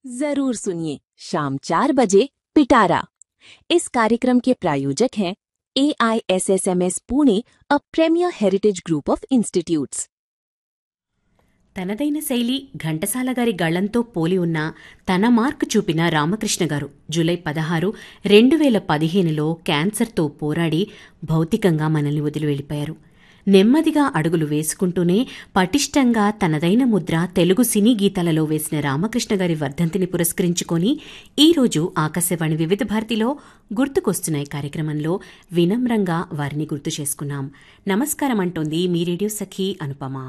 जरूर सुनिए शाम चार बजे पिटारा इस कार्यक्रम के प्रायोजक हैं A I S S M S Pune a premier heritage group of institutes తనదైన శైలి ఘంటసాల గారి గళంతో పోలి ఉన్న తన మార్కు చూపిన రామకృష్ణ గారు జూలై పదహారు రెండు వేల పదిహేనులో క్యాన్సర్తో పోరాడి భౌతికంగా మనల్ని వదిలి వెళ్ళిపోయారు నెమ్మదిగా అడుగులు వేసుకుంటూనే పటిష్టంగా తనదైన ముద్ర తెలుగు సినీ గీతాలలో వేసిన రామకృష్ణ గారి వర్ధంతిని పురస్కరించుకొని ఈరోజు ఆకాశవాణి వివిధ భారతిలో గుర్తుకొస్తున్నాయి కార్యక్రమంలో వినమ్రంగా వారిని గుర్తు చేసుకున్నాం నమస్కారం అంటోంది మీ రేడియో సఖీ అనుపమ